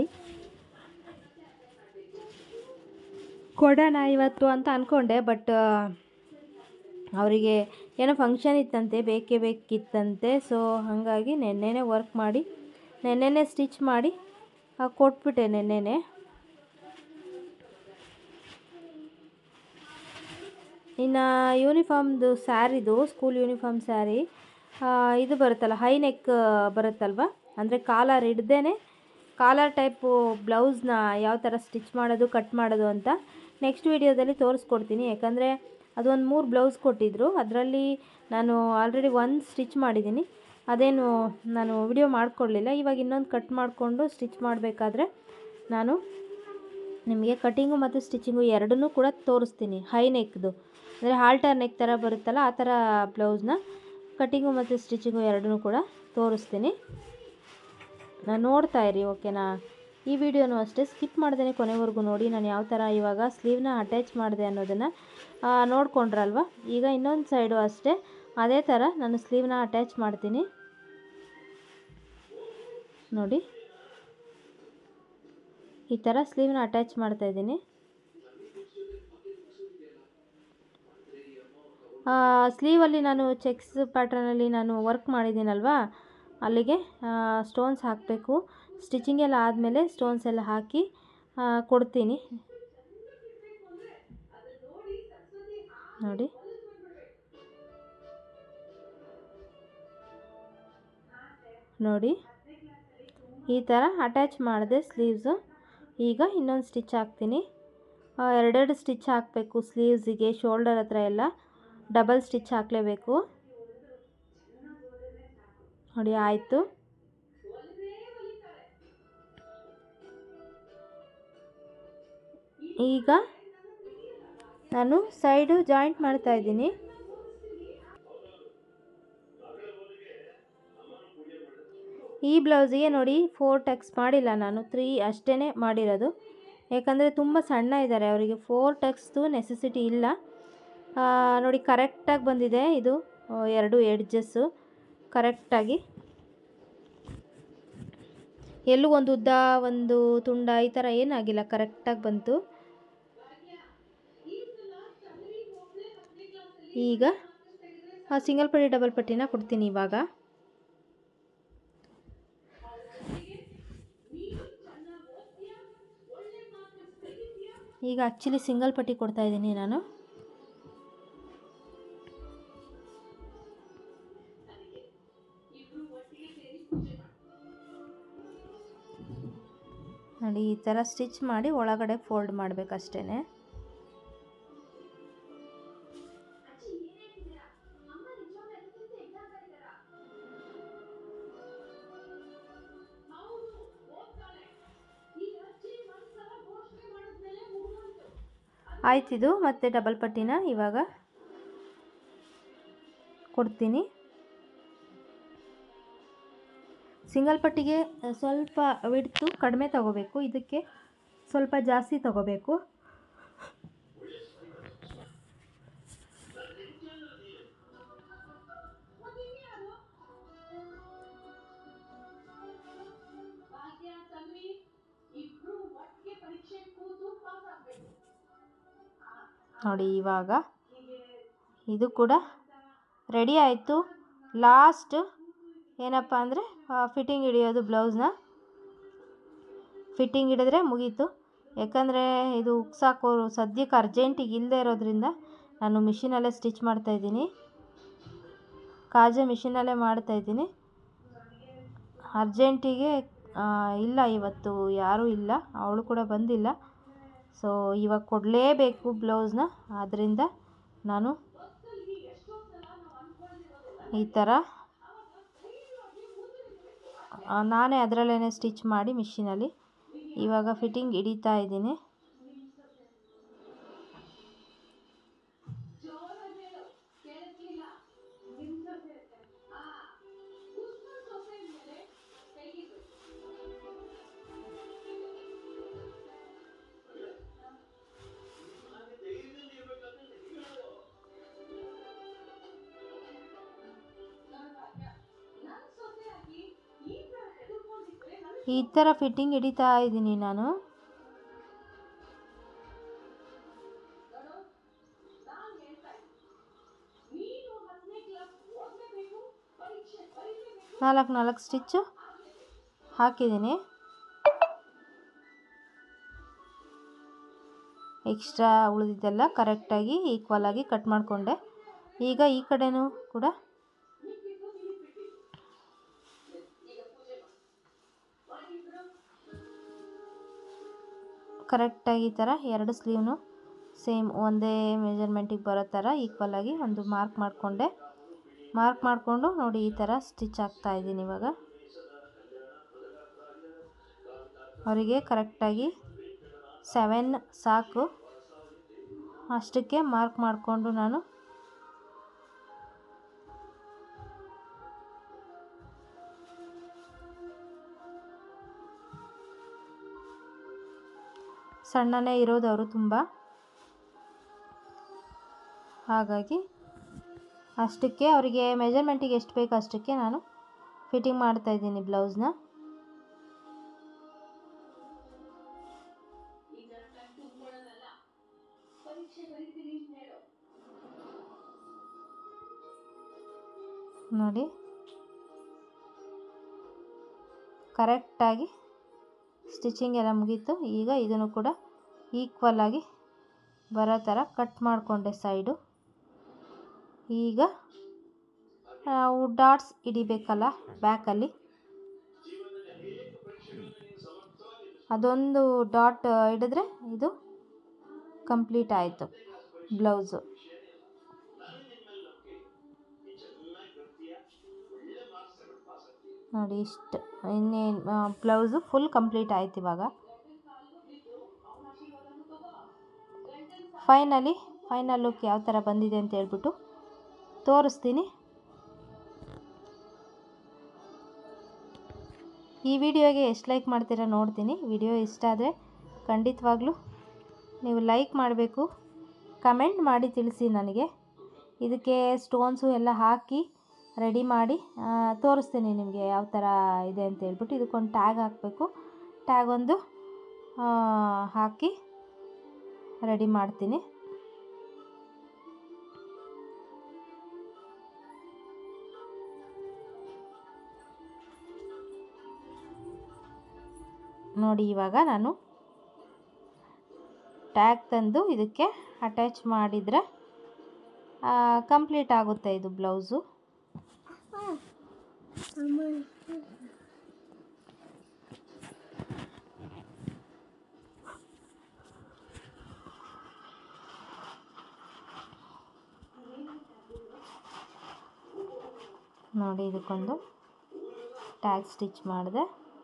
ಕೊಡೋಣ ಇವತ್ತು ಅಂತ ಅಂದ್ಕೊಂಡೆ ಬಟ್ ಅವರಿಗೆ ಏನೋ ಫಂಕ್ಷನ್ ಇತ್ತಂತೆ ಬೇಕೇ ಬೇಕಿತ್ತಂತೆ ಸೊ ಹಾಗಾಗಿ ನೆನ್ನೆನೇ ವರ್ಕ್ ಮಾಡಿ ನೆನ್ನೆನೇ ಸ್ಟಿಚ್ ಮಾಡಿ ಆ, ಕೊಟ್ಬಿಟ್ಟೆ ನೆನ್ನೆನೇ ಇನ್ನು ಯೂನಿಫಾರ್ಮ್ದು ಸ್ಯಾರಿದು ಸ್ಕೂಲ್ ಯೂನಿಫಾರ್ಮ್ ಸ್ಯಾರಿ ಇದು ಬರುತ್ತಲ್ಲ ಹೈ ನೆಕ್ ಬರುತ್ತಲ್ವ ಅಂದರೆ ಕಾಲರ್ ಹಿಡ್ದೇ ಕಾಲರ್ ಟೈಪು ಬ್ಲೌಸ್ನ ಯಾವ ಥರ ಸ್ಟಿಚ್ ಮಾಡೋದು ಕಟ್ ಮಾಡೋದು ಅಂತ ನೆಕ್ಸ್ಟ್ ವೀಡಿಯೋದಲ್ಲಿ ತೋರಿಸ್ಕೊಡ್ತೀನಿ ಯಾಕಂದರೆ ಅದೊಂದು ಮೂರು ಬ್ಲೌಸ್ ಕೊಟ್ಟಿದ್ದರು ಅದರಲ್ಲಿ ನಾನು ಆಲ್ರೆಡಿ ಒಂದು ಸ್ಟಿಚ್ ಮಾಡಿದ್ದೀನಿ ಅದೇನು ನಾನು ವಿಡಿಯೋ ಮಾಡ್ಕೊಳ್ಳಿಲ್ಲ ಇವಾಗ ಇನ್ನೊಂದು ಕಟ್ ಮಾಡಿಕೊಂಡು ಸ್ಟಿಚ್ ಮಾಡಬೇಕಾದ್ರೆ ನಾನು ನಿಮಗೆ ಕಟಿಂಗು ಮತ್ತು ಸ್ಟಿಚಿಂಗು ಎರಡನ್ನೂ ಕೂಡ ತೋರಿಸ್ತೀನಿ ಹೈ ನೆಕ್ದು ಅಂದರೆ ಹಾಲ್ಟರ್ ನೆಕ್ ಥರ ಬರುತ್ತಲ್ಲ ಆ ಥರ ಬ್ಲೌಸ್ನ ಕಟಿಂಗು ಮತ್ತು ಸ್ಟಿಚಿಂಗು ಎರಡನ್ನೂ ಕೂಡ ತೋರಿಸ್ತೀನಿ ನಾನು ನೋಡ್ತಾ ಇರಿ ಓಕೆನಾ ಈ ವಿಡಿಯೋನೂ ಅಷ್ಟೇ ಸ್ಕಿಪ್ ಮಾಡ್ದೇ ಕೊನೆವರೆಗೂ ನೋಡಿ ನಾನು ಯಾವ ಥರ ಇವಾಗ ಸ್ಲೀವ್ನ ಅಟ್ಯಾಚ್ ಮಾಡಿದೆ ಅನ್ನೋದನ್ನು ನೋಡ್ಕೊಂಡ್ರಲ್ವ ಈಗ ಇನ್ನೊಂದು ಸೈಡು ಅಷ್ಟೇ ಅದೇ ಥರ ನಾನು ಸ್ಲೀವ್ನ ಅಟ್ಯಾಚ್ ಮಾಡ್ತೀನಿ ನೋಡಿ ಈ ಥರ ಸ್ಲೀವ್ನ ಅಟ್ಯಾಚ್ ಮಾಡ್ತಾ ಇದ್ದೀನಿ ಸ್ಲೀವಲ್ಲಿ ನಾನು ಚೆಕ್ಸ್ ಪ್ಯಾಟ್ರನಲ್ಲಿ ನಾನು ವರ್ಕ್ ಮಾಡಿದ್ದೀನಲ್ವಾ ಅಲ್ಲಿಗೆ ಸ್ಟೋನ್ಸ್ ಹಾಕಬೇಕು ಸ್ಟಿಚಿಂಗ್ ಎಲ್ಲ ಆದಮೇಲೆ ಸ್ಟೋನ್ಸ್ ಎಲ್ಲ ಹಾಕಿ ಆ, ಕೊಡ್ತೀನಿ ನೋಡಿ ನೋಡಿ ಈ ಥರ ಅಟ್ಯಾಚ್ ಮಾಡಿದೆ ಸ್ಲೀವ್ಸು ಈಗ ಇನ್ನೊಂದು ಸ್ಟಿಚ್ ಹಾಕ್ತೀನಿ ಆ, ಎರಡೆರಡು ಸ್ಟಿಚ್ ಹಾಕಬೇಕು ಸ್ಲೀವ್ಸಿಗೆ ಶೋಲ್ಡರ್ ಹತ್ರ ಎಲ್ಲ ಡಬಲ್ ಸ್ಟಿಚ್ ಹಾಕಲೇಬೇಕು ನೋಡಿ ಆಯಿತು ಈಗ ನಾನು ಸೈಡು ಜಾಯಿಂಟ್ ಮಾಡ್ತಾ ಇದ್ದೀನಿ ಈ ಬ್ಲೌಸಿಗೆ ನೋಡಿ ಫೋರ್ ಟಕ್ಸ್ ಮಾಡಿಲ್ಲ ನಾನು ತ್ರೀ ಅಷ್ಟೇ ಮಾಡಿರೋದು ಯಾಕಂದರೆ ತುಂಬ ಸಣ್ಣ ಇದ್ದಾರೆ ಅವರಿಗೆ ಫೋರ್ ಟಕ್ಸ್ದು ನೆಸೆಸಿಟಿ ಇಲ್ಲ ಆ, ನೋಡಿ ಕರೆಕ್ಟಾಗಿ ಬಂದಿದೆ ಇದು ಆ, ಎರಡು ಎಡ್ಜಸ್ಸು ಕರೆಕ್ಟಾಗಿ ಎಲ್ಲೂ ಒಂದು ಉದ್ದ ಒಂದು ತುಂಡ ಈ ಥರ ಏನಾಗಿಲ್ಲ ಕರೆಕ್ಟಾಗಿ ಬಂತು ಈಗ ಆ ಸಿಂಗಲ್ ಪಟ್ಟಿ ಡಬಲ್ ಪಟ್ಟಿನ ಕೊಡ್ತೀನಿ ಇವಾಗ ಈಗ ಆ್ಯಕ್ಚುಲಿ ಸಿಂಗಲ್ ಪಟ್ಟಿ ಕೊಡ್ತಾ ಇದ್ದೀನಿ ನಾನು ನೋಡಿ ಈ ಥರ ಸ್ಟಿಚ್ ಮಾಡಿ ಒಳಗಡೆ ಫೋಲ್ಡ್ ಮಾಡಬೇಕಷ್ಟೇ ಆಯ್ತಿದು ಮತ್ತು ಡಬಲ್ ಪಟ್ಟಿನ ಇವಾಗ ಕೊಡ್ತೀನಿ ಸಿಂಗಲ್ ಪಟ್ಟಿಗೆ ಅ, ಸ್ವಲ್ಪ ವಿಡ್ತು ಕಡಿಮೆ ತಗೋಬೇಕು ಇದಕ್ಕೆ ಸ್ವಲ್ಪ ಜಾಸ್ತಿ ತಗೋಬೇಕು ಭಾಗ್ಯ ತನ್ವಿ ಇಬ್ರು ಒಟ್ಟಿಗೆ ಪರೀಕ್ಷೆ ಕೂತು ಪಾಸ್ ಆಗ್ಬೇಕು ನೋಡಿ ಇವಾಗ ಇದು ಕೂಡ ರೆಡಿ ಆಯಿತು ಲಾಸ್ಟ್ ಏನಪ್ಪ ಅಂದರೆ ಫಿಟ್ಟಿಂಗ್ ಹಿಡಿಯೋದು ಬ್ಲೌಸ್ನ ಫಿಟ್ಟಿಂಗ್ ಹಿಡಿದ್ರೆ ಮುಗೀತು ಯಾಕಂದರೆ ಇದು ಉಕ್ಸಾಕೋರು ಸದ್ಯಕ್ಕೆ ಅರ್ಜೆಂಟಿಗೆ ಇಲ್ಲದೆ ಇರೋದ್ರಿಂದ ನಾನು ಮಿಷಿನಲ್ಲೇ ಸ್ಟಿಚ್ ಮಾಡ್ತಾಯಿದ್ದೀನಿ ಕಾಜೆ ಮಿಷಿನಲ್ಲೇ ಮಾಡ್ತಾಯಿದ್ದೀನಿ ಅರ್ಜೆಂಟಿಗೆ ಆ, ಇಲ್ಲ ಇವತ್ತು ಯಾರೂ ಇಲ್ಲ ಅವಳು ಕೂಡ ಬಂದಿಲ್ಲ ಸೊ ಇವಾಗ ಕೊಡಲೇಬೇಕು ಬ್ಲೌಸ್ನ ಆದ್ದರಿಂದ ನಾನು ಈ ಥರ ಆ, ನಾನೇ ಅದರಲ್ಲೇ ಸ್ಟಿಚ್ ಮಾಡಿ ಮಿಷಿನಲ್ಲಿ ಇವಾಗ ಫಿಟ್ಟಿಂಗ್ ಹಿಡಿತಾ ಇದ್ದೀನಿ ಜೋರಾಗಿ ಹೇಳು ಕೇಳಿಸ್ಲಿಲ್ಲ ನಿಂತ್ಕೊಂಡೆ ಆ ಕುಸ್ಮ ಸೊಸೆ ಮೇಲೆ ಕೈಗಿಡು ಹಾಗೆ ಧೈರ್ಯದಿಂದ ಇರ್ಬೇಕಂತ ಹೇಳೋದು ನೋಡು ಭಾಗ್ಯ ನನ್ನ ಸೊಸೆಯಾಗಿ ಈ ತರ ಹೆದರ್ಕೊಂಡಿದ್ರೆ ನನಗೆ ಈ ಥರ ಫಿಟ್ಟಿಂಗ್ ಹಿಡಿತಾ ಇದ್ದೀನಿ ನಾನು ನೋಡು ನಾನು ಹೇಳ್ತಾ ಇದ್ದೀನಿ ನೀನು ಹತ್ತನೇ ಕ್ಲಾಸ್ ಓದಲೇಬೇಕು ಪರೀಕ್ಷೆ ಬರೀಲೇಬೇಕು ನಾಲ್ಕು ನಾಲ್ಕು ಸ್ಟಿಚ್ಚು ಹಾಕಿದ್ದೀನಿ ಎಕ್ಸ್ಟ್ರಾ ಉಳಿದಿದ್ದೆಲ್ಲ ಕರೆಕ್ಟಾಗಿ ಈಕ್ವಲಾಗಿ ಕಟ್ ಮಾಡಿಕೊಂಡೆ ಈಗ ಈ ಕಡೆನೂ ಕೂಡ ಕರೆಕ್ಟಾಗಿ ಈ ಥರ ಎರಡು ಸ್ಲೀವ್ನು ಸೇಮ್ ಒಂದೇ ಮೆಜರ್ಮೆಂಟಿಗೆ ಬರೋ ಥರ ಈಕ್ವಲಾಗಿ ಒಂದು ಮಾರ್ಕ್ ಮಾಡಿಕೊಂಡೆ ಮಾರ್ಕ್ ಮಾಡಿಕೊಂಡು ನೋಡಿ ಈ ಥರ ಸ್ಟಿಚ್ ಆಗ್ತಾ ಇದ್ದೀನಿ ಇವಾಗ ಅವರಿಗೆ ಕರೆಕ್ಟಾಗಿ ಸೆವೆನ್ ಸಾಕು ಅಷ್ಟಕ್ಕೆ ಮಾರ್ಕ್ ಮಾಡಿಕೊಂಡು ನಾನು ಸಣ್ಣನೇ ಇರೋದು ಅವರು ತುಂಬ ಹಾಗಾಗಿ ಅಷ್ಟಕ್ಕೆ ಅವರಿಗೆ ಮೆಜರ್ಮೆಂಟಿಗೆ ಎಷ್ಟು ಬೇಕು ಅಷ್ಟಕ್ಕೆ ನಾನು ಫಿಟ್ಟಿಂಗ್ ಮಾಡ್ತಾಯಿದ್ದೀನಿ ಬ್ಲೌಸ್ನ ಈ ತರ ಟೈಮ್ ತುಂಬ್ಕೊಳ್ಳೋದಲ್ಲ ಪರೀಕ್ಷೆ ಬರೀತೀನಿ ಅಂತ ಹೇಳು ನೋಡಿ ಕರೆಕ್ಟಾಗಿ ಸ್ಟಿಚಿಂಗ್ ಎಲ್ಲ ಮುಗೀತು ಈಗ ಇದನ್ನು ಕೂಡ ಈಕ್ವಲ್ ಆಗಿ ಬರೋ ಥರ ಕಟ್ ಮಾಡಿಕೊಂಡೆ ಸೈಡು ಈಗ ನಾವು ಡಾಟ್ಸ್ ಹಿಡಿಬೇಕಲ್ಲ ಬ್ಯಾಕಲ್ಲಿ ಅದೊಂದು ಡಾಟ್ ಹಿಡಿದ್ರೆ ಇದು ಕಂಪ್ಲೀಟ್ ಆಯಿತು ಬ್ಲೌಸು ನೋಡಿ ಇಷ್ಟು ಇನ್ನೇನು ಬ್ಲೌಸು ಫುಲ್ ಕಂಪ್ಲೀಟ್ ಆಯ್ತು ಇವಾಗ ಫೈನಲಿ ಫೈನಲ್ ಲುಕ್ ಯಾವ ಥರ ಬಂದಿದೆ ಅಂತ ಹೇಳ್ಬಿಟ್ಟು ತೋರಿಸ್ತೀನಿ ಈ ವಿಡಿಯೋಗೆ ಎಷ್ಟು ಲೈಕ್ ಮಾಡ್ತೀರಾ ನೋಡ್ತೀನಿ ವಿಡಿಯೋ ಇಷ್ಟ ಆದರೆ ಖಂಡಿತವಾಗ್ಲೂ ನೀವು ಲೈಕ್ ಮಾಡಬೇಕು ಕಮೆಂಟ್ ಮಾಡಿ ತಿಳಿಸಿ ನನಗೆ ಇದಕ್ಕೆ ಸ್ಟೋನ್ಸು ಎಲ್ಲ ಹಾಕಿ ರೆಡಿ ಮಾಡಿ ಆ, ತೋರಿಸ್ತೀನಿ ನಿಮಗೆ ಯಾವ ಥರ ಇದೆ ಅಂತ ಹೇಳ್ಬಿಟ್ಟು ಇದಕ್ಕೊಂದು ಟ್ಯಾಗ್ ಹಾಕಬೇಕು ಟ್ಯಾಗ್ ಒಂದು ಆ, ಹಾಕಿ ರೆಡಿ ಮಾಡ್ತೀನಿ ನೋಡಿ ಇವಾಗ ನಾನು ಟ್ಯಾಗ್ ತಂದು ಇದಕ್ಕೆ ಅಟ್ಯಾಚ್ ಮಾಡಿದರೆ ಕಂಪ್ಲೀಟ್ ಆಗುತ್ತೆ ಇದು ಬ್ಲೌಸು ನೋಡಿ ಇದಕ್ಕೊಂದು ಟ್ಯಾಗ್ ಸ್ಟಿಚ್ ಮಾಡಿದೆ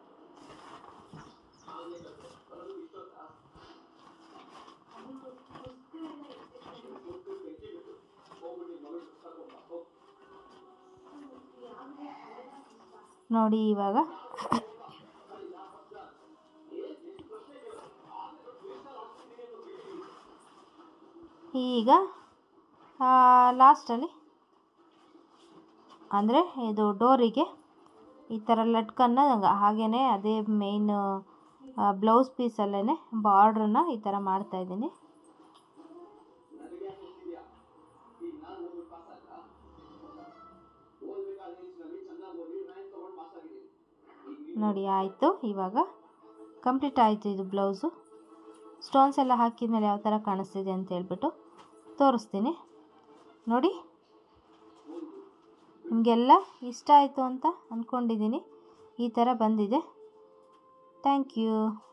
ನೋಡಿ ಇವಾಗ ಈಗ ಲಾಸ್ಟಲ್ಲಿ ಅಂದರೆ ಇದು ಡೋರಿಗೆ ಈ ಥರ ಲಟ್ಕನ್ನ ಹಾಗೇ ಅದೇ ಮೇಯ್ನ್ ಬ್ಲೌಸ್ ಪೀಸಲ್ಲೇ ಬಾರ್ಡ್ರನ್ನ ಈ ಥರ ಮಾಡ್ತಾಯಿದ್ದೀನಿ ಈಗ ನಾನು ಓದ್ಬಿಟ್ಟು ಪಾಸ್ ಆಗ ಓದ್ಬೇಕಾದ ಏಜ್ನಲ್ಲಿ ಚೆನ್ನಾಗಿ ಓದಿ ರ್ಯಾಂಕ್ ತೊಗೊಂಡು ಪಾಸ್ ಆಗಿದ್ದೀನಿ ನೋಡಿ ಆಯಿತು ಇವಾಗ ಕಂಪ್ಲೀಟ್ ಆಯಿತು ಇದು ಬ್ಲೌಸು ಸ್ಟೋನ್ಸ್ ಎಲ್ಲ ಹಾಕಿದ ಮೇಲೆ ಯಾವ ಥರ ಕಾಣಿಸ್ತಿದೆ ಅಂತ ಹೇಳ್ಬಿಟ್ಟು ತೋರಿಸ್ತೀನಿ ನೋಡಿ ನಿಮಗೆಲ್ಲ ಇಷ್ಟ ಆಯಿತು ಅಂತ ಅಂದ್ಕೊಂಡಿದ್ದೀನಿ ಈ ಥರ ಬಂದಿದೆ ಥ್ಯಾಂಕ್ ಯು